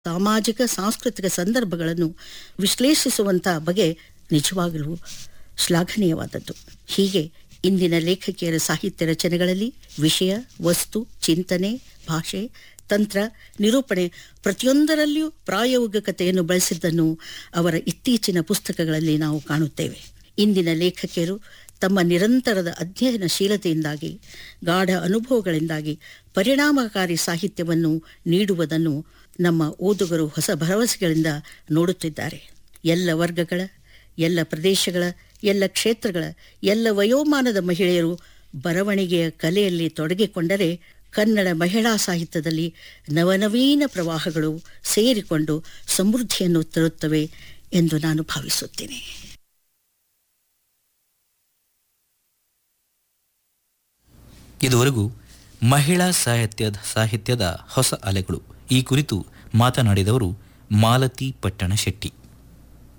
ಸಾಮಾಜಿಕ ಸಾಂಸ್ಕೃತಿಕ ಸಂದರ್ಭಗಳನ್ನು ವಿಶ್ಲೇಷಿಸುವಂಥ ಬಗೆ ನಿಜವಾಗಲೂ ಶ್ಲಾಘನೀಯವಾದದ್ದು ಹೀಗೆ ಇಂದಿನ ಲೇಖಕಿಯರ ಸಾಹಿತ್ಯ ರಚನೆಗಳಲ್ಲಿ ವಿಷಯ ವಸ್ತು ಚಿಂತನೆ ಭಾಷೆ ತಂತ್ರ ನಿರೂಪಣೆ ಪ್ರತಿಯೊಂದರಲ್ಲಿಯೂ ಪ್ರಾಯೋಗಿಕತೆಯನ್ನು ಬಳಸಿದ್ದನ್ನು ಅವರ ಇತ್ತೀಚಿನ ಪುಸ್ತಕಗಳಲ್ಲಿ ನಾವು ಕಾಣುತ್ತೇವೆ ಇಂದಿನ ಲೇಖಕಿಯರು ತಮ್ಮ ನಿರಂತರದ ಅಧ್ಯಯನಶೀಲತೆಯಿಂದಾಗಿ ಗಾಢ ಅನುಭವಗಳಿಂದಾಗಿ ಪರಿಣಾಮಕಾರಿ ಸಾಹಿತ್ಯವನ್ನು ನೀಡುವುದನ್ನು ನಮ್ಮ ಓದುಗರು ಹೊಸ ಭರವಸೆಗಳಿಂದ ನೋಡುತ್ತಿದ್ದಾರೆ ಎಲ್ಲ ವರ್ಗಗಳ ಎಲ್ಲ ಪ್ರದೇಶಗಳ ಎಲ್ಲ ಕ್ಷೇತ್ರಗಳ ಎಲ್ಲ ವಯೋಮಾನದ ಮಹಿಳೆಯರು ಬರವಣಿಗೆಯ ಕಲೆಯಲ್ಲಿ ತೊಡಗಿಕೊಂಡರೆ ಕನ್ನಡ ಮಹಿಳಾ ಸಾಹಿತ್ಯದಲ್ಲಿ ನವನವೀನ ಪ್ರವಾಹಗಳು ಸೇರಿಕೊಂಡು ಸಮೃದ್ಧಿಯನ್ನು ತರುತ್ತವೆ ಎಂದು ನಾನು ಭಾವಿಸುತ್ತೇನೆ ಇದುವರೆಗೂ ಮಹಿಳಾ ಸಾಹಿತ್ಯದ ಸಾಹಿತ್ಯದ ಹೊಸ ಅಲೆಗಳು ಈ ಕುರಿತು ಮಾತನಾಡಿದವರು ಮಾಲತಿ ಪಟ್ಟಣ ಶೆಟ್ಟಿ